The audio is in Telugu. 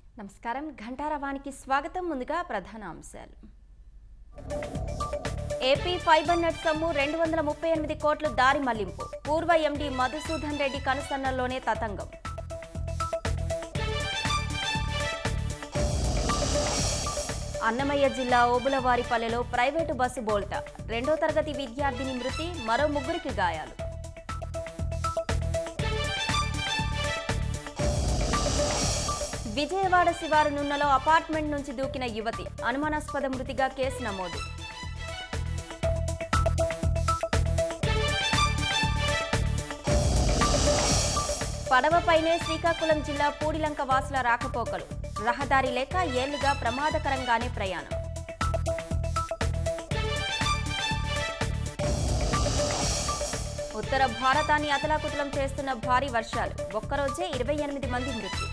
నమస్కారం ఘంటారవానికి స్వాగతం ముందుగా ప్రధాన అంశాలు ఏపీ ఫైబర్ నెట్ సొమ్ము రెండు వందల ముప్పై ఎనిమిది కోట్లు దారి మళ్లింపు పూర్వ ఎండీ మధుసూదన్ రెడ్డి కనుసన్నల్లోనే తతంగం అన్నమయ్య జిల్లా ఓబులవారిపల్లెలో ప్రైవేటు బస్సు బోల్తా రెండో తరగతి విద్యార్థిని మృతి మరో ముగ్గురికి గాయాలు విజయవాడ శివారు నున్నలో అపార్ట్మెంట్ నుంచి దూకిన యువతి అనుమానాస్పద మృతిగా కేసు నమోదు పడవపైనే శ్రీకాకుళం జిల్లా పూడిలంక వాసుల రాకపోకలు రహదారి లేక ఏళ్లుగా ప్రమాదకరంగానే ప్రయాణం ఉత్తర భారతాన్ని అతలాకుతలం చేస్తున్న భారీ వర్షాలు ఒక్కరోజే ఇరవై ఎనిమిది మంది మృతి